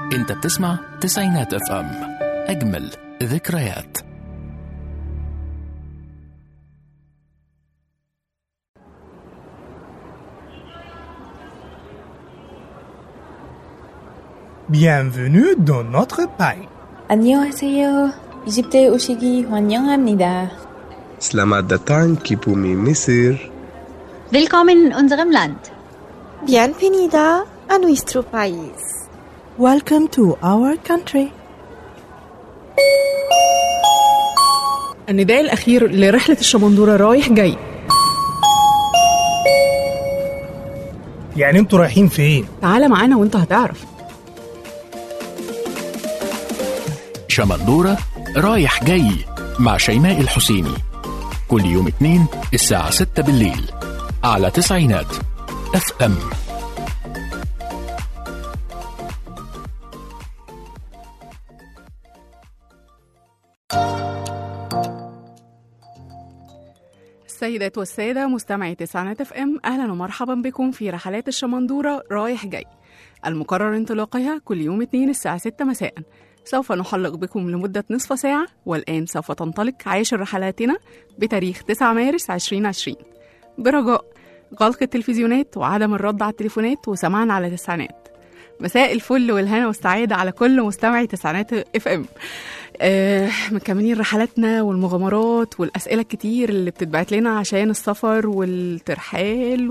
انت بتسمع تسعينات اف ام اجمل ذكريات Bienvenue dans notre pays. 안녕하세요. 이집트에 오시기 환영합니다. Selamat datang ke bumi Mesir. Willkommen in unserem Land. Bienvenida a nuestro país. Welcome to our country. النداء الأخير لرحلة الشمندورة رايح جاي يعني انتوا رايحين فين؟ تعال معانا وانت هتعرف شمندورة رايح جاي مع شيماء الحسيني كل يوم اثنين الساعة 6 بالليل على تسعينات اف ام السيدات والسادة مستمعي تسعينات اف ام أهلا ومرحبا بكم في رحلات الشمندورة رايح جاي المقرر انطلاقها كل يوم اثنين الساعة 6 مساء سوف نحلق بكم لمدة نصف ساعة والآن سوف تنطلق عاشر رحلاتنا بتاريخ 9 مارس 2020 برجاء غلق التلفزيونات وعدم الرد على التليفونات وسماعنا على تسعينات مساء الفل والهنا والسعادة على كل مستمعي تسعينات اف ام آه مكملين رحلاتنا والمغامرات والأسئلة الكتير اللي بتتبعت لنا عشان السفر والترحال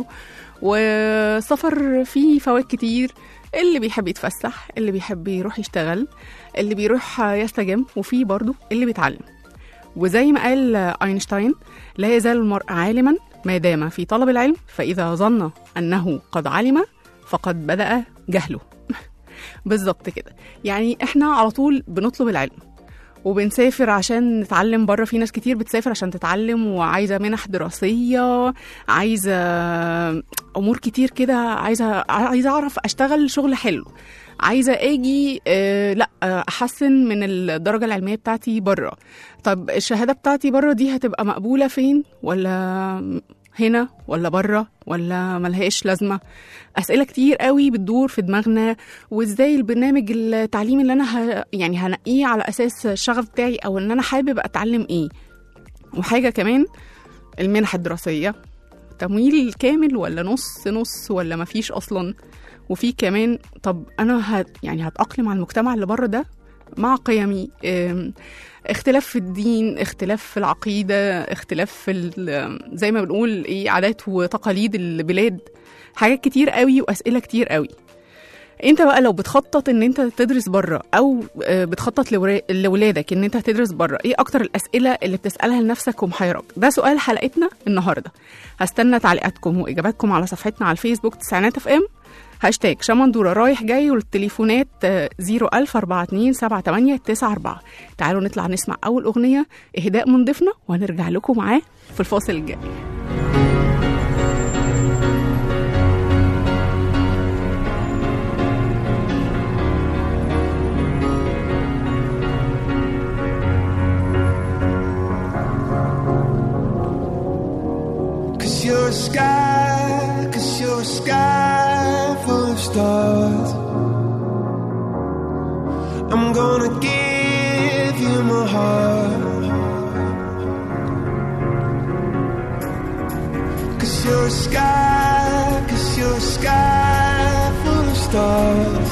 والسفر فيه فوائد كتير اللي بيحب يتفسح اللي بيحب يروح يشتغل اللي بيروح يستجم وفيه برضو اللي بيتعلم وزي ما قال أينشتاين لا يزال المرء عالما ما دام في طلب العلم فإذا ظن أنه قد علم فقد بدأ جهله بالظبط كده يعني احنا على طول بنطلب العلم وبنسافر عشان نتعلم بره في ناس كتير بتسافر عشان تتعلم وعايزه منح دراسيه عايزه امور كتير كده عايزه عايزه اعرف اشتغل شغل حلو عايزه اجي آه لا آه، احسن من الدرجه العلميه بتاعتي بره طب الشهاده بتاعتي بره دي هتبقى مقبوله فين ولا هنا ولا بره ولا ملهاش لازمه اسئله كتير قوي بتدور في دماغنا وازاي البرنامج التعليمي اللي انا ه... يعني هنقيه على اساس الشغف بتاعي او ان انا حابب اتعلم ايه وحاجه كمان المنح الدراسيه تمويل كامل ولا نص نص ولا مفيش اصلا وفي كمان طب انا هت يعني هتاقلم على المجتمع اللي بره ده مع قيمي أم، اختلاف في الدين اختلاف في العقيدة اختلاف في ال- زي ما بنقول ايه عادات وتقاليد البلاد حاجات كتير قوي وأسئلة كتير قوي انت بقى لو بتخطط ان انت تدرس بره او آه، بتخطط لورا- لولادك ان انت هتدرس بره ايه اكتر الاسئله اللي بتسالها لنفسك ومحيراك ده سؤال حلقتنا النهارده هستنى تعليقاتكم واجاباتكم على صفحتنا على الفيسبوك تسعينات اف ام هاشتاج شمندورة رايح جاي والتليفونات زيرو ألف أربعة اتنين سبعة تمانية تسعة أربعة تعالوا نطلع نسمع أول أغنية إهداء من ضيفنا وهنرجع لكم معاه في الفاصل الجاي Cause you're a sky, cause you're a sky full of stars. I'm gonna give you my heart. Cause you're a sky, cause you're a sky full of stars.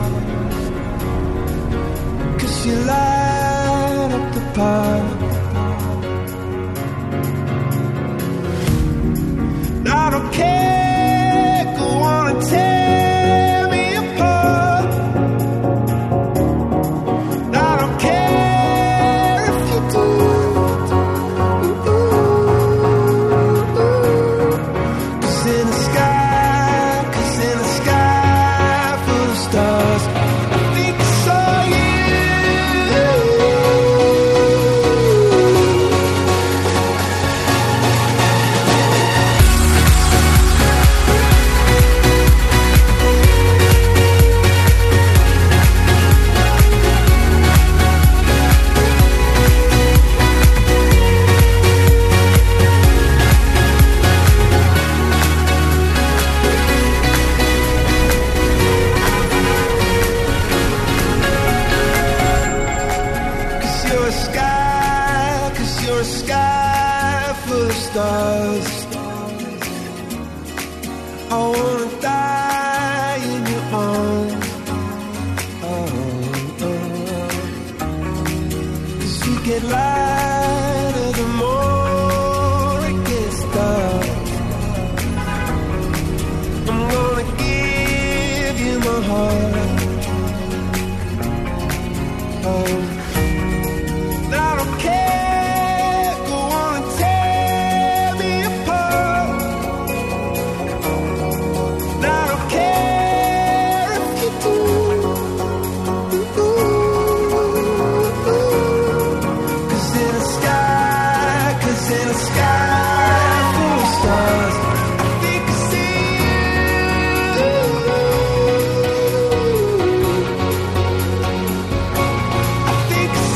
Cause you light up the path. I don't care, go on and tear me apart. I don't care if you do. Cause in the sky, cause in the sky full of stars, I think I saw you. get lighter the more it gets dark. I'm gonna give you my heart. Oh, I don't care. Go on and tear me apart. I don't care if you do. Cause in a sky, cause in a sky full of stars, I think I see you. I think I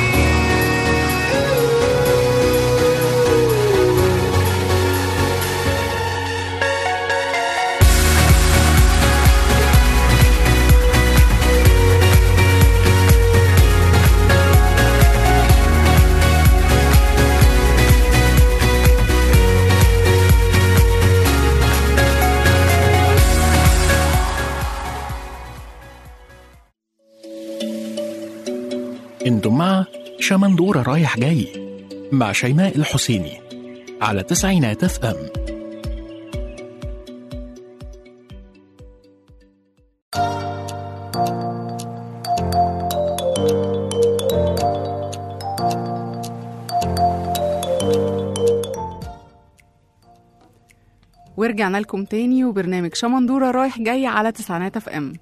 انتم مع شمندورة رايح جاي مع شيماء الحسيني على تسعينات اف ام ورجعنا لكم تاني وبرنامج شمندورة رايح جاي على تسعينات اف ام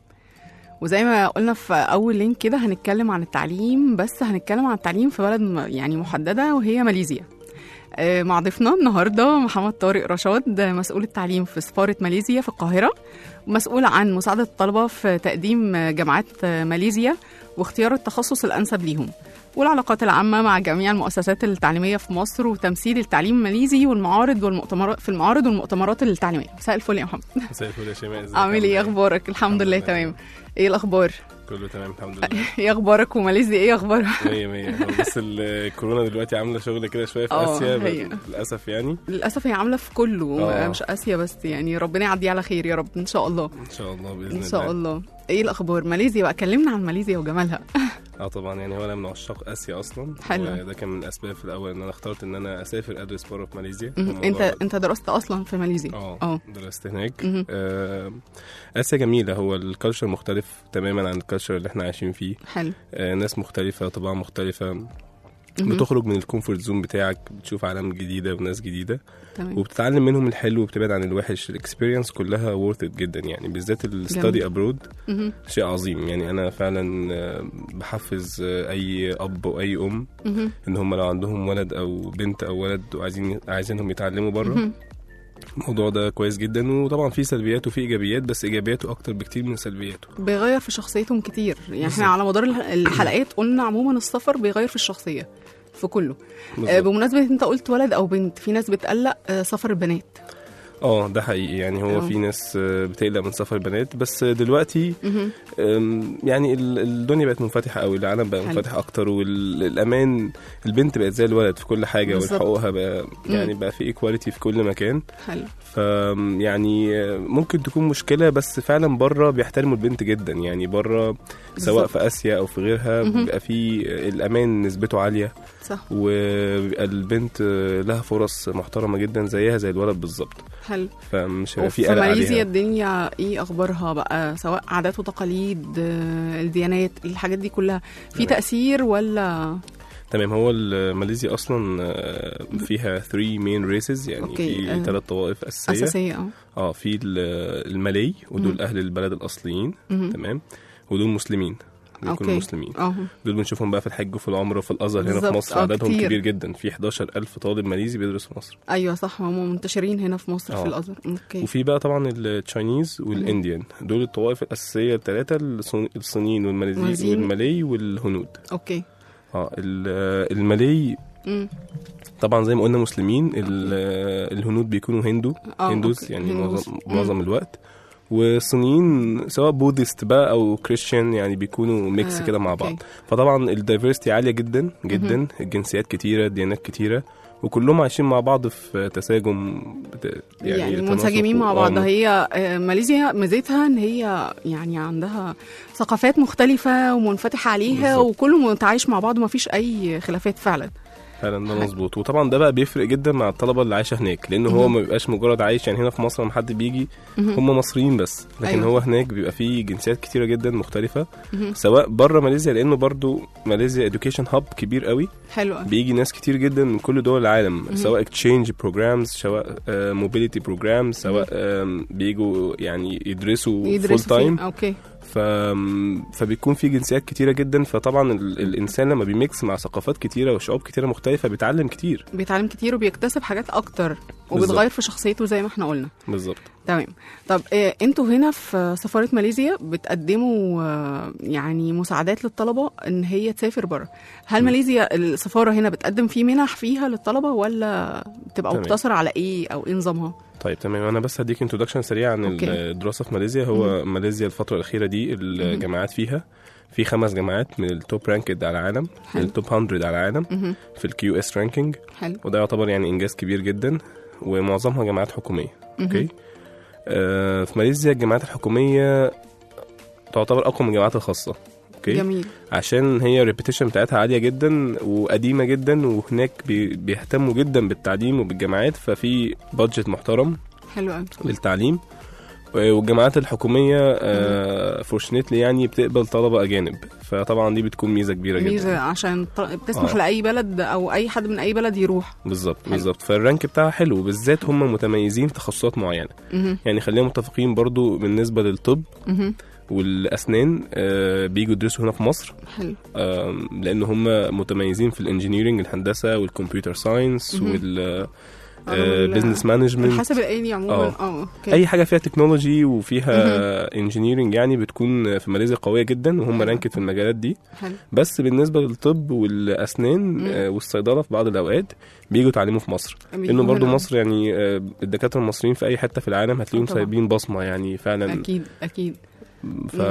وزي ما قلنا في اول لينك كده هنتكلم عن التعليم بس هنتكلم عن التعليم في بلد م- يعني محدده وهي ماليزيا آه، مع ضيفنا النهارده محمد طارق رشاد آه، مسؤول التعليم في سفاره ماليزيا في القاهره ومسؤول عن مساعده الطلبه في تقديم آه، جامعات آه، ماليزيا واختيار التخصص الانسب ليهم والعلاقات العامه مع جميع المؤسسات التعليميه في مصر وتمثيل التعليم الماليزي والمعارض والمؤتمرات في المعارض والمؤتمرات التعليميه مساء الفل يا محمد مساء الفل يا شيماء ازيك عامل ايه عاملة اخبارك الحمد لله تمام ايه الاخبار كله تمام الحمد لله ايه اخبارك وماليزيا ايه اخبارها مية مية هو بس الكورونا دلوقتي عامله شغل كده شويه في اه، اسيا هي. بس للاسف يعني للاسف هي عامله في كله اه. مش اسيا بس يعني ربنا يعديه على خير يا رب ان شاء الله ان شاء الله باذن ان الله شاء الله ايه الاخبار ماليزيا بقى كلمنا عن ماليزيا وجمالها اه طبعا يعني هو انا من عشاق اسيا اصلا حلو. وده كان من الاسباب في الاول ان انا اخترت ان انا اسافر ادرس بره في ماليزيا مهم. الموضوع انت انت درست اصلا في ماليزيا اه درست هناك مهم. آه اسيا جميله هو الكالتشر مختلف تماما عن الكالتشر اللي احنا عايشين فيه حلو آه ناس مختلفه طباع مختلفه مهم. بتخرج من الكومفورت زون بتاعك بتشوف عالم جديده وناس جديده تمام وبتتعلم منهم الحلو وبتبعد عن الوحش الاكسبيرينس كلها worth it جدا يعني بالذات الستادي جميل. ابرود مهم. شيء عظيم يعني انا فعلا آه، بحفز آه، اي اب واي ام مهم. ان هم لو عندهم ولد او بنت او ولد وعايزين عايزينهم يتعلموا بره مهم. الموضوع ده كويس جدا وطبعا في سلبيات وفي ايجابيات بس ايجابياته اكتر بكتير من سلبياته بيغير في شخصيتهم كتير يعني بالظبط. احنا على مدار الح- الحلقات قلنا عموما السفر بيغير في الشخصيه في كله آه بالظبط. بمناسبه انت قلت ولد او بنت في ناس بتقلق آه سفر البنات اه ده حقيقي يعني هو اه. في ناس آه، بتقلق من سفر البنات بس دلوقتي مهم. أم، يعني ال- الدنيا بقت منفتحة قوي العالم بقى حلو. منفتح أكتر والأمان البنت بقت زي الولد في كل حاجة بالظبط. وحقوقها بقى يعني بقى في ايكواليتي في كل مكان حلو ف يعني ممكن تكون مشكلة بس فعلا بره بيحترموا البنت جدا يعني بره سواء بالظبط. في آسيا أو في غيرها مهم. بيبقى في الأمان نسبته عالية صح وبيبقى البنت لها فرص محترمة جدا زيها زي الولد بالظبط حلو فمش هيبقى وفي في قلق ماليزيا عليها الدنيا ايه اخبارها بقى سواء عادات وتقاليد آه، الديانات الحاجات دي كلها في تمام. تاثير ولا تمام هو ال- ماليزيا اصلا آه، فيها 3 مين ريسز يعني أوكي، في آه. ثلاث طوائف اساسيه اساسيه اه اه في ال- المالي ودول مم. اهل البلد الاصليين مهم. تمام ودول مسلمين بيكونوا اوكي مسلمين اه دول بنشوفهم بقى في الحج وفي العمره وفي الازهر هنا في بالظبط، مصر آه، عددهم كتير. كبير جدا في 11000 طالب ماليزي بيدرس في مصر ايوه صح هم منتشرين هنا في مصر آه. في الازهر اوكي وفي بقى طبعا التشاينيز والانديان دول الطوائف الاساسيه الثلاثه الصينيين والماليزيين ماليزيين. والمالي والهنود اوكي اه ال- المالي امم طبعا زي ما قلنا مسلمين ال- الهنود بيكونوا هندو اه هندوز أوكي. يعني هندوز. معظم مم. معظم الوقت والصينيين سواء بوديست بقى او كريستيان يعني بيكونوا ميكس آه، كده مع أوكي. بعض فطبعا الدايفرستي عاليه جدا جدا الجنسيات كتيره الديانات كتيره وكلهم عايشين مع بعض في تساجم بت- يعني, يعني تناسق منسجمين مع و- بعض آه، هي آه، ماليزيا ميزتها ان هي يعني عندها ثقافات مختلفة ومنفتحة عليها بالظبط. وكله متعايش مع بعض ومفيش اي خلافات فعلا فعلا ده مظبوط وطبعا ده بقى بيفرق جدا مع الطلبه اللي عايشه هناك لان هو مهم. ما بيبقاش مجرد عايش يعني هنا في مصر لما حد بيجي مهم. هم مصريين بس لكن أيوة. هو هناك بيبقى فيه جنسيات كتيره جدا مختلفه مهم. سواء بره ماليزيا لانه برضو ماليزيا education هاب كبير قوي حلو أوي. بيجي ناس كتير جدا من كل دول العالم مهم. سواء اكتشينج بروجرامز سواء موبيليتي بروجرامز سواء آم، بيجوا يعني يدرسوا فول يدرسوا تايم فين اوكي ف... فبيكون في جنسيات كتيره جدا فطبعا ال... الانسان لما بيميكس مع ثقافات كتيره وشعوب كتيره مختلفه بيتعلم كتير بيتعلم كتير وبيكتسب حاجات اكتر بالظبط. وبتغير في شخصيته زي ما احنا قلنا بالظبط تمام طب آه، انتوا هنا في سفارة ماليزيا بتقدموا آه، يعني مساعدات للطلبة ان هي تسافر بره هل ماليزيا السفارة هنا بتقدم في منح فيها للطلبة ولا بتبقى تمام. مقتصرة على ايه او ايه نظامها طيب تمام انا بس هديك انتودكشن سريع عن أوكي. الدراسه في ماليزيا هو ماليزيا الفتره الاخيره دي الجامعات فيها في خمس جامعات من التوب رانكد على العالم حلو. من التوب 100 على العالم مهم. في الكيو اس رانكينج حلو وده يعتبر يعني انجاز كبير جدا ومعظمها جامعات حكوميه اوكي آه في ماليزيا الجامعات الحكوميه تعتبر اقوى من الجامعات الخاصه اوكي جميل عشان هي الريبيتيشن بتاعتها عاليه جدا وقديمه جدا وهناك بي- بيهتموا جدا بالتعليم وبالجامعات ففي بادجت محترم حلو قوي للتعليم والجامعات الحكوميه فورشنتلي يعني بتقبل طلبه اجانب فطبعا دي بتكون ميزه كبيره جدا ميزة عشان ط- بتسمح آه. لأي بلد أو أي حد من أي بلد يروح بالظبط حلو. بالظبط فالرانك بتاعها حلو وبالذات هم متميزين في تخصصات معينه مهم. يعني خلينا متفقين برضو بالنسبه للطب مهم. والاسنان آه، بيجوا يدرسوا هنا في مصر حلو آم، لان هم متميزين في الانجينيرنج الهندسه والكمبيوتر ساينس مهم. وال وال- بزنس مانجمنت الحاسب الآلي عموما آه. اه اوكي اي حاجه فيها تكنولوجي وفيها انجينيرنج يعني بتكون في ماليزيا قويه جدا وهم حلو. رانكد في المجالات دي حلو بس بالنسبه للطب والاسنان مم. آه، والصيدله في بعض الاوقات بيجوا يتعلموا في مصر لانه بيجوا برضو هنا. مصر يعني آه، الدكاتره المصريين في اي حته في العالم هتلاقيهم طبعا. سايبين بصمه يعني فعلا أكيد أكيد ف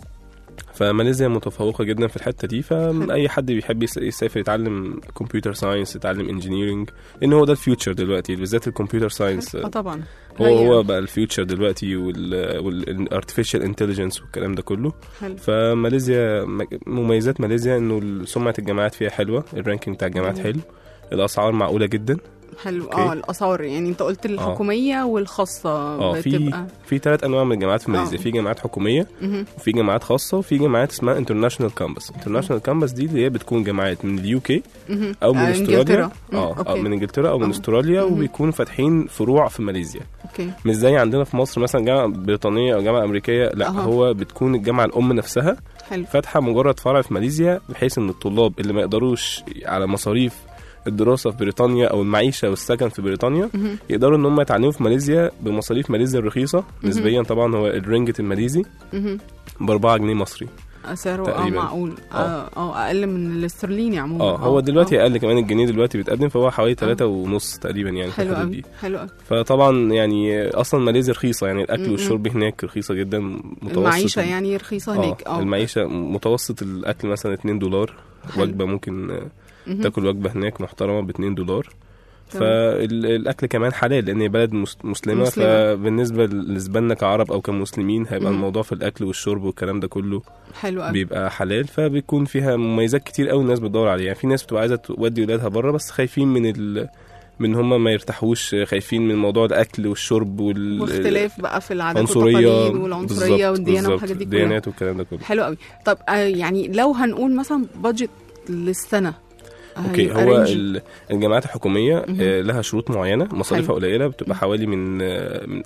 فماليزيا متفوقه جدا في الحته دي فاي حد بيحب يس- يسافر يتعلم كمبيوتر ساينس يتعلم انجينيرنج لان هو ده الفيوتشر دلوقتي بالذات الكمبيوتر ساينس اه طبعا هو هي- هو بقى الفيوتشر دلوقتي والارتفيشال انتليجنس والكلام ده كله حلو فماليزيا م- مميزات ماليزيا انه سمعه الجامعات فيها حلوه الرانكينج بتاع الجامعات جميل. حلو الاسعار معقوله جدا حلو أوكي. اه الاسعار يعني انت قلت الحكوميه والخاصه اه في بتبقى في ثلاث انواع من الجامعات في ماليزيا آه. في جامعات حكوميه مهم. وفي جامعات خاصه وفي جامعات اسمها انترناشونال كامبس انترناشونال كامبس دي اللي هي بتكون جامعات من اليو كي مهم. او من آه، استراليا إنجلترا. مم، اه أوكي. أو من انجلترا او من آه. استراليا مهم. وبيكونوا فاتحين فروع في ماليزيا اوكي مش زي عندنا في مصر مثلا جامعه بريطانيه او جامعه امريكيه لا أها. هو بتكون الجامعه الام نفسها حلو فاتحه مجرد فرع في ماليزيا بحيث ان الطلاب اللي ما يقدروش على مصاريف الدراسه في بريطانيا او المعيشه والسكن في بريطانيا مهم. يقدروا ان هم يتعلموا في ماليزيا بمصاريف ماليزيا الرخيصه مهم. نسبيا طبعا هو الرينجت الماليزي مهم. ب 4 جنيه مصري سعره اه تقريباً. معقول آه. اه اه اقل من الاسترليني عموما اه هو دلوقتي اقل كمان الجنيه دلوقتي بيتقدم فهو حوالي 3 ونص تقريبا يعني في حلو الحدود قوي دي حلو قوي فطبعا يعني اصلا ماليزيا رخيصه يعني الاكل م-م. والشرب هناك رخيصه جدا متوسط المعيشه ال- يعني رخيصه اه هناك اه المعيشه متوسط الاكل مثلا 2 دولار حلو. وجبه ممكن آه، مهم. تاكل وجبه هناك محترمه ب 2 دولار تمام. فالاكل كمان حلال لان هي بلد مس- مسلمه, مسلمة. فبالنسبه بالنسبه لنا كعرب او كمسلمين هيبقى مم. الموضوع في الاكل والشرب والكلام ده كله حلو قوي بيبقى حلال فبيكون فيها مميزات كتير قوي الناس بتدور عليها يعني في ناس بتبقى عايزه تودي ولادها بره بس خايفين من ال من هم ما يرتاحوش خايفين من موضوع الاكل والشرب وال واختلاف بقى في العادات عنصريه والتقاليد والعنصريه بالظبط، والديانه بالظبط، والحاجات دي كلها الديانات والكلام ده كله حلو قوي طب آه يعني لو هنقول مثلا بادجت للسنه اوكي هيبقى هو رينج ال- الجامعات الحكوميه مهم. آه، لها شروط معينه مصاريفها حلو. قليله بتبقى حوالي من آه، من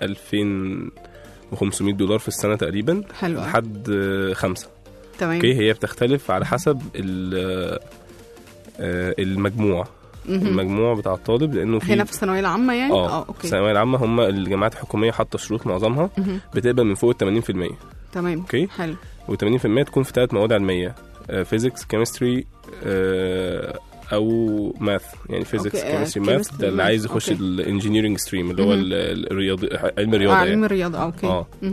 2500 دولار في السنه تقريبا حلو قوي لحد آه، خمسة تمام اوكي هي بتختلف على حسب ال- آه، المجموع مهم. المجموع بتاع الطالب لانه في هنا في الثانويه العامه يعني اه في اوكي الثانويه العامه هم الجامعات الحكوميه حاطه شروط معظمها مهم. بتقبل من فوق ال 80% تمام اوكي. حلو و80% تكون في ثلاث مواد علميه فيزيكس كيمستري او ماث يعني فيزيكس أوكي، آه، كيمستري ماث chemistry، ده اللي math، عايز يخش أوكي. الانجينيرنج ستريم اللي هو مهم. ال- الرياضي علم آه الرياضه علم يعني الرياضه اوكي اه مهم.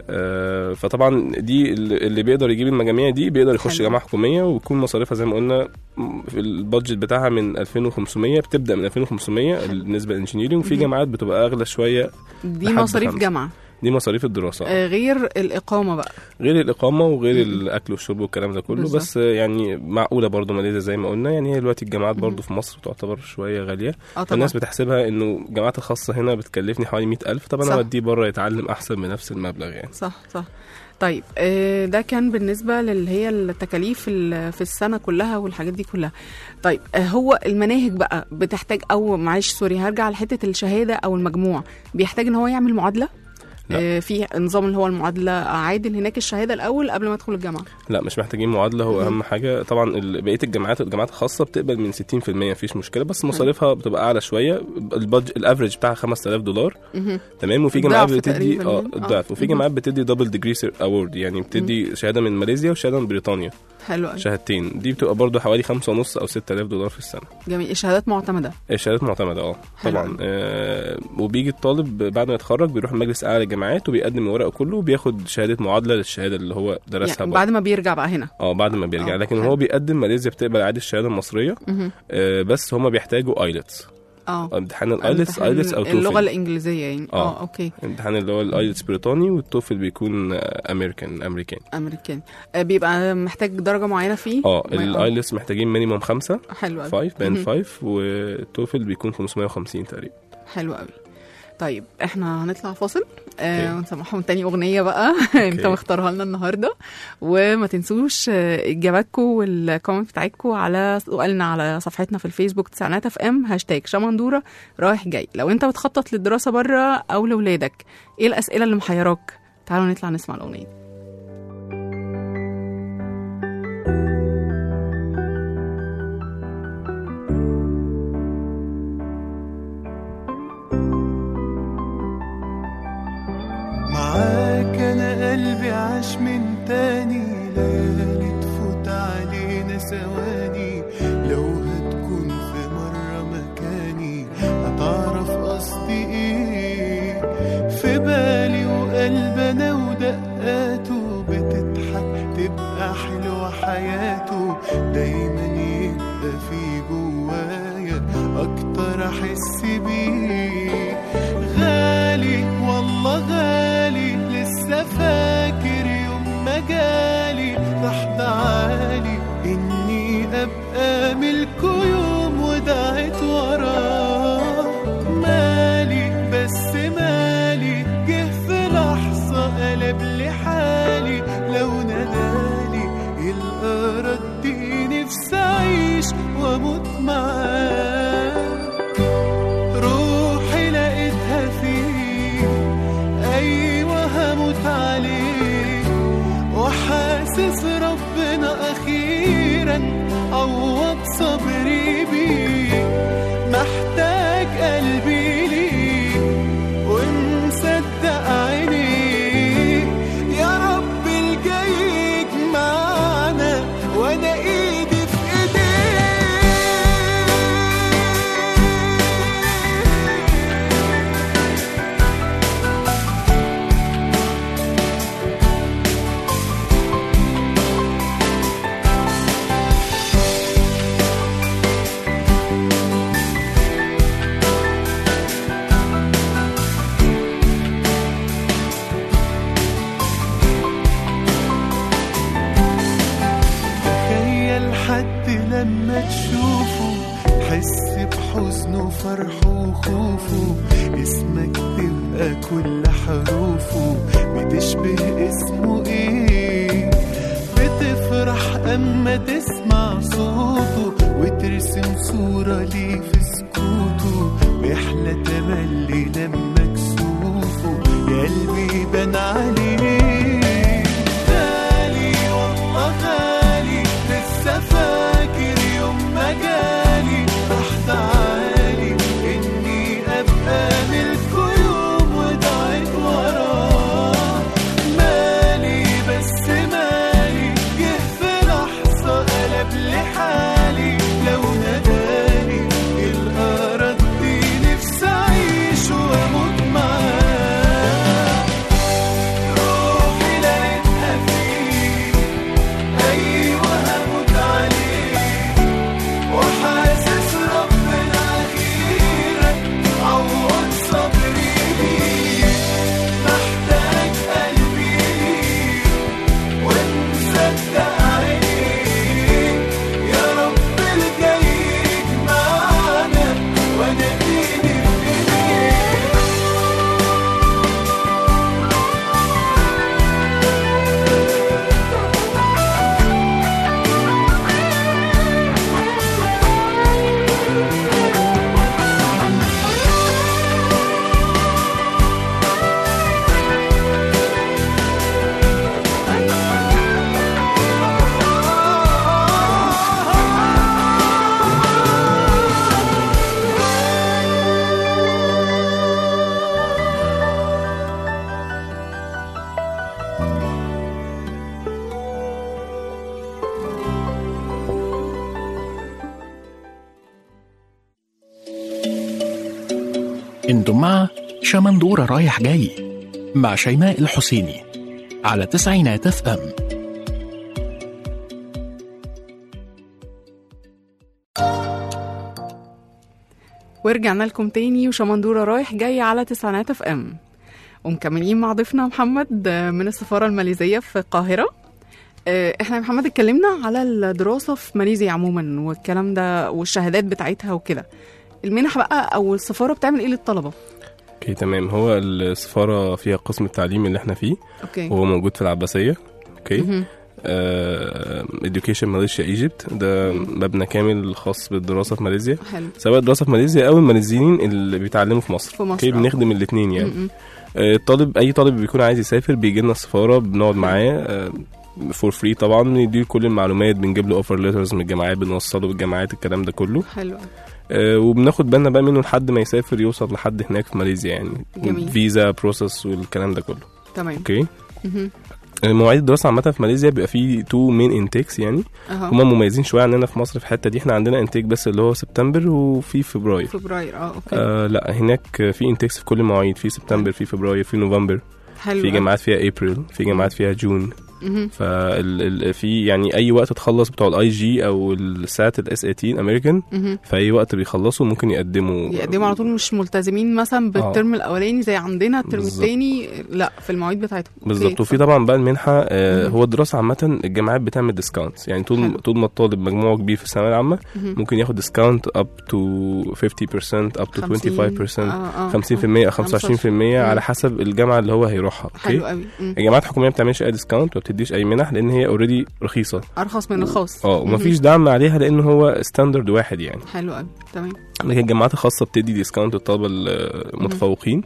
آه، فطبعا دي اللي اللي بيقدر يجيب المجاميع دي بيقدر يخش حلو. جامعه حكوميه ويكون مصاريفها زي ما قلنا م- في البادجت بتاعها من 2500 بتبدا من 2500 بالنسبه للانجينيرنج وفي مهم. جامعات بتبقى اغلى شويه دي لحد مصاريف خمسة. جامعه دي مصاريف الدراسه آه، غير الاقامه بقى غير الاقامه وغير الاكل والشرب والكلام ده كله بالظبط. بس يعني معقوله برضو ماليزيا زي ما قلنا يعني هي دلوقتي الجامعات برضو في مصر تعتبر شويه غاليه اه طبعا فالناس بتحسبها انه الجامعات الخاصه هنا بتكلفني حوالي 100000 طب انا صح. اوديه بره يتعلم احسن بنفس المبلغ يعني صح صح طيب آه، ده كان بالنسبة للي هي التكاليف ال- في السنة كلها والحاجات دي كلها طيب آه، هو المناهج بقى بتحتاج أو معلش سوري هرجع لحتة الشهادة أو المجموع بيحتاج إن هو يعمل معادلة لا. آه، في نظام اللي هو المعادلة عادل هناك الشهادة الأول قبل ما أدخل الجامعة لا مش محتاجين معادله هو اهم حاجه طبعا ال- بقيه الجامعات الجامعات الخاصه بتقبل من 60% مفيش مشكله بس مصاريفها بتبقى اعلى شويه البادج الافريج بتاعها 5000 دولار مهم. تمام وفي جامعات الضعف بتدي تقريباً اه يعني. آه. الضعف وفي مهم. جامعات بتدي دبل ديجري اوورد يعني بتدي شهاده من ماليزيا وشهاده من بريطانيا حلو أوي. شهادتين دي بتبقى برضو حوالي خمسة ونص او 6000 دولار في السنه جميل الشهادات معتمدة الشهادات معتمده اه حلو طبعا أوي. آه وبيجي الطالب بعد ما يتخرج بيروح المجلس الاعلى للجامعات وبيقدم ورقه كله وبياخد شهاده معادله للشهاده اللي هو درسها يعني بره. بعد ما بيرجع بقى هنا اه بعد ما بيرجع آه، لكن حلو. هو بيقدم ماليزيا بتقبل عادي الشهاده المصريه مهم. آه بس هما بيحتاجوا ايلتس اه امتحان الايلتس امتحان ايلتس او اللغة توفل الإنجليزية يعني آه. اه أوكي امتحان اللي هو الايلتس بريطاني والتوفل بيكون آه، امريكان امريكاني أمريكاني آه، بيبقى محتاج درجة معينة فيه اه ما- الايلتس محتاجين مينيموم خمسة حلو أوي 5 بين مهم. 5 والتوفل بيكون 550 تقريبا حلو قوي طيب احنا هنطلع فاصل آه أوكي. ونسمعهم تاني اغنيه بقى انت مختارها لنا النهارده وما تنسوش آه، اجاباتكم والكومنت بتاعتكم على سؤالنا على صفحتنا في الفيسبوك تسعينات اف ام هاشتاج شمندوره رايح جاي لو انت بتخطط للدراسه بره او لاولادك ايه الاسئله اللي محيراك تعالوا نطلع نسمع الاغنيه دي. معاك انا قلبي عاش من تاني ليالي تفوت علينا ثواني لو هتكون في مرة مكاني هتعرف قصدي ايه في بالي وقلب انا ودقاته بتضحك تبقى حلوة حياته دايما يبقى في جوايا اكتر احس بيه غالي والله غالي لسه فاكر يوم ما جالي راح دعالي اني ابقى ملكه يوم ودعت وراه مالي بس مالي جه في لحظة قلب لي حالي لو نادالي يلقى ردي نفسي اعيش واموت معاه روحي لقيتها فيه ايوه هموت عليه وحاسس ربنا اخيرا عوض صبري بيه محتاج قلبي ليه ومصدق عينيه يا رب الجاي يجمعنا وانا ايدي في ايديه تخيل حد لما تشوفه تحس بحزنه وفرحه وخوفه اسمك تبقى كل حروفه بتشبه اسمه ايه بتفرح اما تسمع صوته وترسم صورة ليه في سكوته ويحلى تملي لما كسوفه يا قلبي يبان عليه غالي والله غالي لسه فاكر يوم ما جالي راح تعالي اني ابقى ملكه يوم ودعيت وراه مالي بس مالي جه في لحظة قلب لي حالي لو ناداني يلقى ردي نفسي اعيش واموت معاه انتم مع شمندورة رايح جاي مع شيماء الحسيني على تسعينات اف ام ورجعنا لكم تاني وشمندورة رايح جاي على تسعينات اف ام ومكملين مع ضيفنا محمد آه، من السفارة الماليزية في القاهرة آه، احنا يا محمد اتكلمنا على الدراسة في ماليزيا عموما والكلام ده والشهادات بتاعتها وكده المنح بقى او السفارة بتعمل ايه للطلبة اوكي تمام هو السفاره فيها قسم التعليم اللي احنا فيه اوكي وهو موجود في العباسيه اوكي مهم. education ماليزيا ايجيبت ده مبنى كامل خاص بالدراسه في ماليزيا حلو سواء الدراسه في ماليزيا او الماليزيين اللي بيتعلموا في مصر في مصر، اوكي آه. بنخدم الاثنين يعني م-م. آه، الطالب اي طالب بيكون عايز يسافر بيجي لنا السفاره بنقعد معاه فور فري طبعا بنديله كل المعلومات بنجيب له اوفر ليترز من الجامعات بنوصله بالجامعات الكلام ده كله حلو آه، وبناخد بالنا بقى منه لحد ما يسافر يوصل لحد هناك في ماليزيا يعني جميل. فيزا بروسس والكلام ده كله تمام اوكي مهم. مواعيد الدراسه عامه في ماليزيا بيبقى فيه تو مين انتيكس يعني اها هما مميزين شويه عننا في مصر في الحته دي احنا عندنا انتيك بس اللي هو سبتمبر وفي فبراير فبراير اه اوكي آه لا هناك في انتيكس في كل المواعيد في سبتمبر في فبراير في نوفمبر حلو في أوي. جامعات فيها ابريل في جامعات فيها جون مهم. فال ال- في يعني اي وقت تخلص بتوع الاي جي او السات الاس اي تي الامريكان مهم. في اي وقت بيخلصوا ممكن يقدموا يقدموا على طول مش ملتزمين مثلا بالترم الاولاني زي عندنا الترم بالظبط. الثاني لا في المواعيد بتاعتهم أوكي. بالظبط وفي طبعا بقى المنحه آه مهم. هو الدراسه عامه الجامعات بتعمل ديسكاونت يعني طول حلو. طول ما الطالب مجموعه كبير في الثانويه العامه مهم. ممكن ياخد ديسكاونت اب تو 50% اب تو 25% آه، آه، 50% او 25% على حسب الجامعه اللي هو هيروحها اوكي حلو قوي مم. الجامعات الحكوميه ما بتعملش اي ديسكاونت ما بتديش اي منح لان هي اوريدي رخيصه ارخص من الخاص اه ومفيش دعم عليها لان هو ستاندرد واحد يعني حلو قوي تمام لكن الجامعات الخاصه بتدي ديسكاونت للطلبه المتفوقين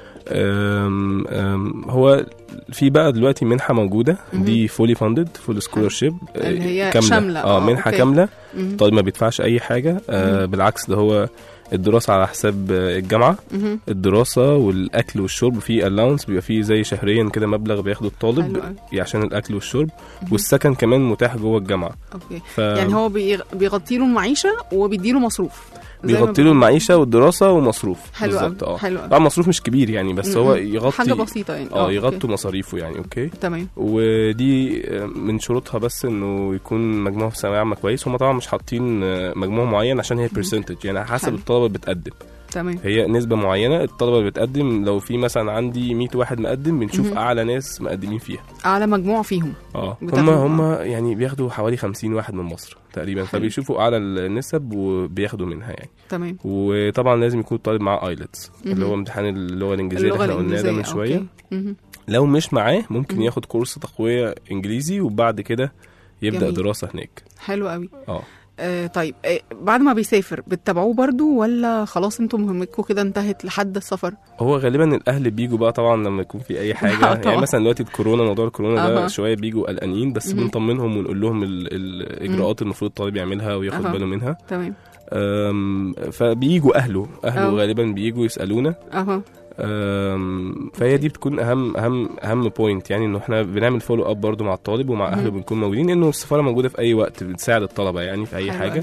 أم أم هو في بقى دلوقتي منحه موجوده دي فولي فاندد فول سكولرشيب اللي هي شاملة. اه آه، منحه أوكي. كامله مهم. الطالب ما بيدفعش اي حاجه آه بالعكس ده هو الدراسه على حساب آه، الجامعه مهم. الدراسه والاكل والشرب في الاونس بيبقى فيه زي شهريا كده مبلغ بياخده حلو الطالب أوي. عشان الاكل والشرب والسكن كمان متاح جوه الجامعه اوكي ف... يعني هو بيغ- بيغطي له المعيشه وبيديله مصروف زي ما بيغطي له المعيشه والدراسه ومصروف حلو أوي، بالظبط اه حلو أوي. طبعا مصروف مش كبير يعني بس هو م-م. يغطي حاجه بسيطه يعني اه أوكي. يغطوا مصاريفه يعني اوكي تمام ودي آه، من شروطها بس انه يكون مجموعه في ثانويه عامه كويس هم طبعا مش حاطين آه، مجموع معين عشان هي برسنتج يعني على حسب حلو. الطلبه اللي بتقدم تمام هي نسبه معينه الطلبه اللي بتقدم لو في مثلا عندي 100 واحد مقدم بنشوف مهم. اعلى ناس مقدمين فيها اعلى مجموع فيهم اه هم بتاخدوا- هم يعني بياخدوا حوالي 50 واحد من مصر تقريبا حلو. فبيشوفوا اعلى النسب وبياخدوا منها يعني تمام وطبعا لازم يكون الطالب معاه ايلتس اللي مهم. هو امتحان اللغه الانجليزيه اللي اللغه احنا قلناه ده من الانجليزيه شويه أوكي. مهم. لو مش معاه ممكن مهم. ياخد كورس تقويه انجليزي وبعد كده يبدا جميل. دراسه هناك حلو قوي اه آه طيب آه بعد ما بيسافر بتتابعوه برضو ولا خلاص انتم مهمتكم كده انتهت لحد السفر هو غالبا الاهل بيجوا بقى طبعا لما يكون في اي حاجه آه، طبعا. يعني مثلا دلوقتي الكورونا موضوع الكورونا أها. ده شويه بيجوا قلقانين بس مهم. بنطمنهم ونقول لهم ال- الاجراءات المفروض الطالب يعملها وياخد أها. باله منها تمام أم، فبيجوا اهله اهله أه. غالبا بيجوا يسالونا اها أم، فهي دي بتكون اهم اهم اهم بوينت يعني انه احنا بنعمل فولو اب برضو مع الطالب ومع اهله مهم. بنكون موجودين لانه السفاره موجوده في اي وقت بتساعد الطلبه يعني في اي حلو حاجه أوي.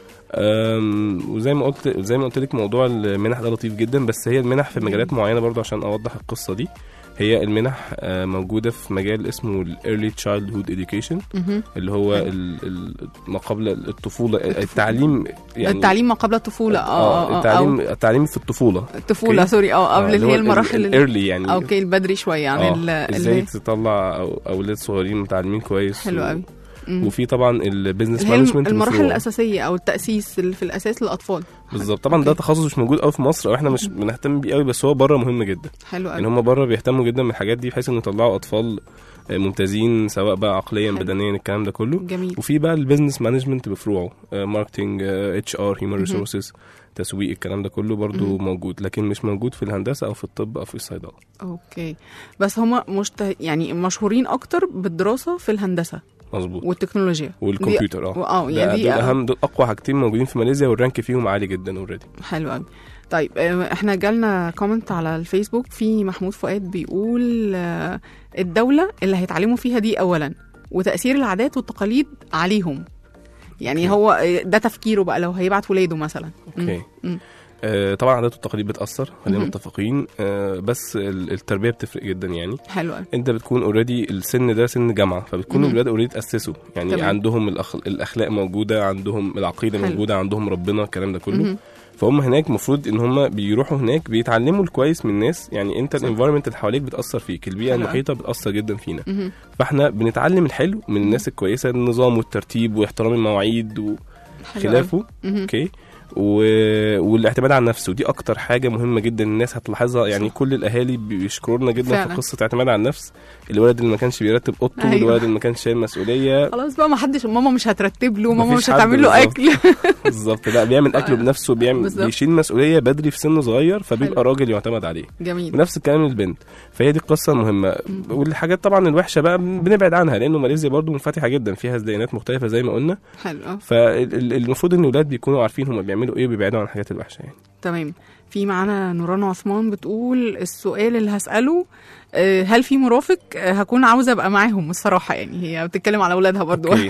أم، وزي ما قلت زي ما قلت لك موضوع المنح ده لطيف جدا بس هي المنح في مجالات معينه برضو عشان اوضح القصه دي هي المنح آه، موجوده في مجال اسمه الايرلي تشايلد هود اديوكيشن مهم. اللي هو ال- ال- ما قبل الطفوله التعليم يعني التعليم ما قبل الطفوله اه اه, آه التعليم أو التعليم في الطفوله الطفوله أوكي؟ سوري اه قبل اللي هي المراحل ال- الايرلي يعني اوكي البدري شويه يعني آه، ال- ازاي اللي تطلع أو- اولاد صغيرين متعلمين كويس حلو قوي مم. وفي طبعا البيزنس اللي هي مانجمنت المراحل الاساسيه او التاسيس اللي في الاساس للاطفال بالظبط طبعا ده تخصص مش موجود قوي في مصر او احنا مش بنهتم بيه قوي بس هو بره مهم جدا حلو يعني قوي هم بره بيهتموا جدا بالحاجات دي بحيث ان يطلعوا اطفال آه، ممتازين سواء بقى عقليا حلو. بدنيا الكلام ده كله جميل وفي بقى البيزنس مانجمنت بفروعه ماركتنج اتش ار هيومن ريسورسز تسويق الكلام ده كله برضو موجود لكن مش موجود في الهندسه او في الطب او في الصيدله اوكي بس هما مشته... يعني مشهورين اكتر بالدراسه في الهندسه مظبوط والتكنولوجيا والكمبيوتر اه اه ده يعني دول دي اهم دول اقوى حاجتين موجودين في ماليزيا والرانك فيهم عالي جدا اوريدي حلو قوي طيب آه، احنا جالنا كومنت على الفيسبوك في محمود فؤاد بيقول آه، الدولة اللي هيتعلموا فيها دي اولا وتأثير العادات والتقاليد عليهم يعني هو آه، ده تفكيره بقى لو هيبعت ولاده مثلا اوكي مم. آه، طبعا عادات والتقاليد بتاثر خلينا مهم. متفقين آه، بس ال- التربيه بتفرق جدا يعني حلو قوي انت بتكون اوريدي السن ده سن جامعه فبتكون مهم. الولاد اوريدي اتاسسوا يعني تمام. تمام. عندهم الأخ... الاخلاق موجوده عندهم العقيده حلو. موجوده عندهم ربنا الكلام ده كله مهم. فهم هناك المفروض ان هم بيروحوا هناك بيتعلموا الكويس من الناس يعني انت صح. الانفايرمنت اللي حواليك بتاثر فيك البيئه حلو. المحيطه بتاثر جدا فينا مهم. فاحنا بنتعلم الحلو من الناس الكويسه النظام والترتيب واحترام المواعيد حلو وخلافه قوي. مهم. اوكي و... والاعتماد على النفس ودي اكتر حاجه مهمه جدا الناس هتلاحظها يعني صح. كل الاهالي بيشكرونا جدا فعلا. في قصه اعتماد على النفس الولد اللي ما كانش بيرتب اوضته أيوة. والولد اللي ما كانش شايل مسؤوليه خلاص بقى ما حدش ماما مش هترتب له ماما مفيش مش حد هتعمل له بالظبط. اكل بالظبط لا بيعمل اكله بنفسه بيعمل بالظبط. بيشيل مسؤوليه بدري في سن صغير فبيبقى حلو. راجل يعتمد عليه جميل ونفس الكلام للبنت فهي دي القصه المهمه والحاجات طبعا الوحشه بقى بنبعد عنها لانه ماليزيا برضو منفتحه جدا فيها ديانات مختلفه زي ما قلنا حلو آه. فالمفروض ان الاولاد بيكونوا عارفين هم بيعملوا ايه وبيبعدوا عن الحاجات الوحشه يعني تمام في معانا نوران عثمان بتقول السؤال اللي هسأله آه، هل في مرافق آه، هكون عاوزة أبقى معاهم الصراحة يعني هي بتتكلم على أولادها برضو اوكي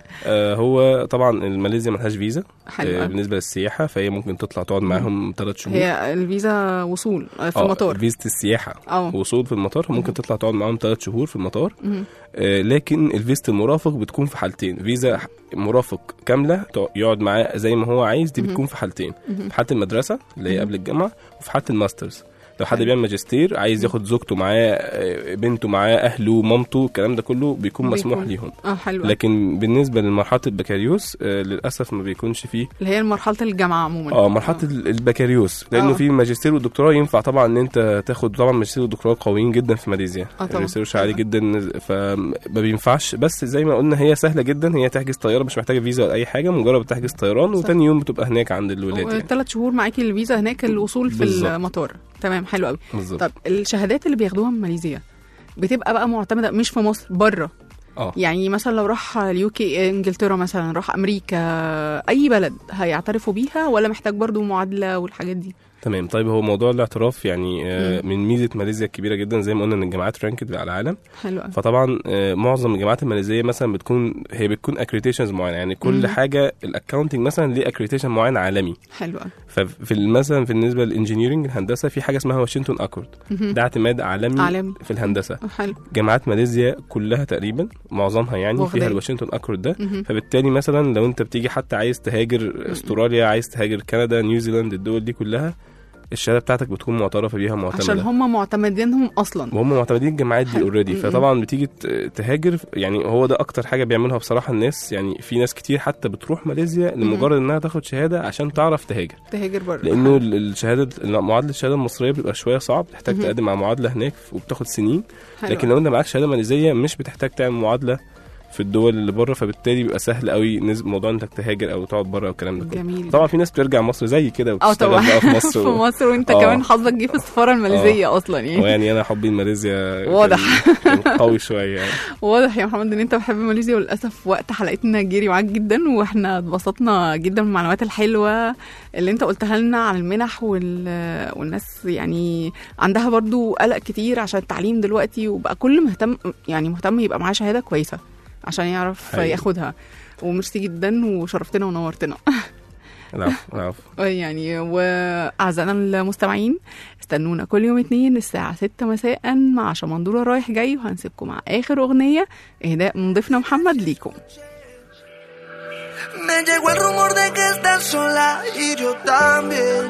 آه هو طبعا ماليزيا ملهاش فيزا حلو آه أوي. بالنسبه للسياحه فهي ممكن تطلع تقعد معاهم ثلاث شهور هي الفيزا وصول آه، في آه، المطار فيزا السياحه اه وصول في المطار ممكن تطلع تقعد معاهم ثلاث شهور في المطار مهم. آه، لكن الفيزا المرافق بتكون في حالتين فيزا ح- مرافق كامله تق- يقعد معاه زي ما هو عايز دي مهم. بتكون في حالتين مهم. في حاله المدرسه اللي هي مهم. قبل الجامعه وفي حاله الماسترز لو حد حلو. بيعمل ماجستير عايز ياخد زوجته معاه آه، بنته معاه اهله مامته الكلام ده كله بيكون مسموح بيكون. ليهم اه حلو أوي. لكن بالنسبه لمرحله البكالوريوس آه، للاسف ما بيكونش فيه اللي هي مرحلة الجامعة عموما اه مرحله ال- البكالوريوس لانه آه. في الماجستير والدكتوراه ينفع طبعا ان انت تاخد طبعا ماجستير والدكتوراه قويين جدا في ماليزيا آه طبعا. الريسيرش عالي جدا فما بينفعش بس زي ما قلنا هي سهله جدا هي تحجز طياره مش محتاجه فيزا ولا اي حاجه مجرد بتحجز طيران صح. وتاني يوم بتبقى هناك عند الولاد يعني ثلاث شهور معاكي الفيزا هناك الوصول في بالظبط. المطار تمام حلو قوي بالظبط طب الشهادات اللي بياخدوها من ماليزيا بتبقى بقى معتمدة مش في مصر بره اه يعني مثلا لو راح اليوكي انجلترا مثلا راح امريكا اي بلد هيعترفوا بيها ولا محتاج برضو معادله والحاجات دي تمام طيب هو موضوع الاعتراف يعني آه، من ميزه ماليزيا الكبيره جدا زي ما قلنا ان الجامعات رانكد على العالم حلو قوي فطبعا آه، معظم الجامعات الماليزيه مثلا بتكون هي بتكون اكريتيشنز معينه يعني كل مم. حاجه الاكونتنج مثلا ليه اكريتيشن معين عالمي حلو قوي ففي ال- مثلا بالنسبه للانجينيرنج الهندسه في حاجه اسمها واشنطن اكورد مهم. ده اعتماد عالمي, عالمي. في الهندسه حلو جامعات ماليزيا كلها تقريبا معظمها يعني واخداه. فيها الواشنطن اكورد ده مهم. فبالتالي مثلا لو انت بتيجي حتى عايز تهاجر استراليا عايز تهاجر كندا نيوزيلاند الدول دي كلها الشهاده بتاعتك بتكون معترفه بيها معتمده عشان هم معتمدينهم اصلا وهم معتمدين الجامعات دي حلو. اوريدي م-م. فطبعا بتيجي ت- تهاجر يعني هو ده اكتر حاجه بيعملها بصراحه الناس يعني في ناس كتير حتى بتروح ماليزيا لمجرد انها تاخد شهاده عشان تعرف تهاجر تهاجر بره لانه ال- الشهاده لا، معادله الشهاده المصريه بيبقى شويه صعب تحتاج مهم. تقدم على معادله هناك وبتاخد سنين حلو لكن لو انت معاك شهاده ماليزيه مش بتحتاج تعمل معادله في الدول اللي بره فبالتالي بيبقى سهل قوي نز- موضوع انك تهاجر او تقعد بره والكلام ده كله جميل طبعا في ناس بترجع مصر زي كده اه وبتشتغل طبعا بقى في مصر في و... مصر وانت آه. كمان حظك جه في السفاره الماليزيه اصلا يعني ويعني انا حبي لماليزيا كان- واضح. كان قوي شويه يعني واضح يا محمد ان انت بتحب ماليزيا وللاسف وقت حلقتنا جري معاك جدا واحنا اتبسطنا جدا بالمعلومات الحلوه اللي انت قلتها لنا عن المنح وال... والناس يعني عندها برضو قلق كتير عشان التعليم دلوقتي وبقى كل مهتم يعني مهتم يبقى معاه شهاده كويسه عشان يعرف حقيقي. ياخدها وميرسي جدا وشرفتنا ونورتنا العفو العفو يعني واعزائنا المستمعين استنونا كل يوم اتنين الساعة ستة مساء مع شمندورة رايح جاي وهنسيبكم مع آخر أغنية إهداء من ضيفنا محمد ليكم Me llegó el rumor de que estás sola y yo también.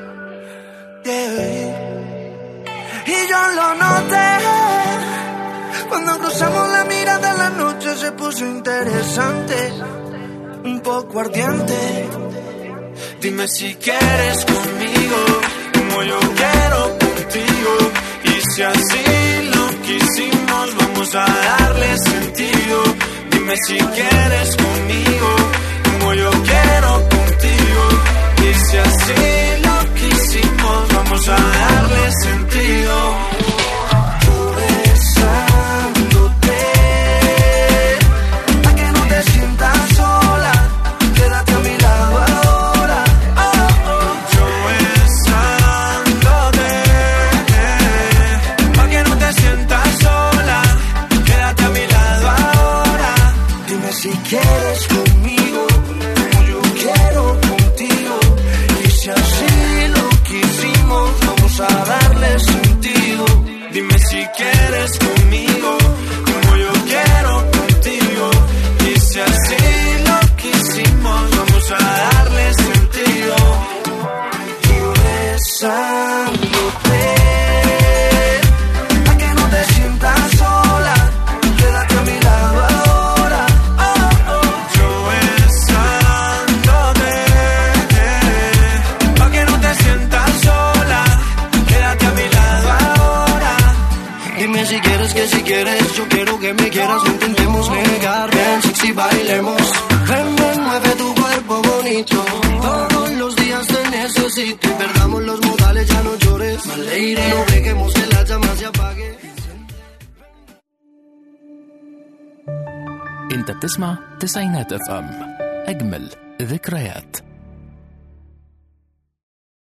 Yeah. Y yo lo noté. Cuando cruzamos la mirada la noche se puso interesante. Un poco ardiente. Dime si quieres conmigo, como yo quiero contigo. Y si así lo quisimos, vamos a darle sentido. Dime si quieres conmigo, como yo quiero contigo. Y si así lo quisimos, vamos a darle sentido. Yo besándote, pa' que no te sientas sola, quédate a mi lado ahora. Oh, oh. Yo besándote, pa' que no te sientas sola, quédate a mi lado ahora. Dime si quieres conmigo, como yo quiero contigo, y si así lo dicho. Todos los días te necesito. Y perdamos los modales, ya no llores. Maleire, no dejemos que la llama se apague. انت بتسمع تسعينات اف ام اجمل ذكريات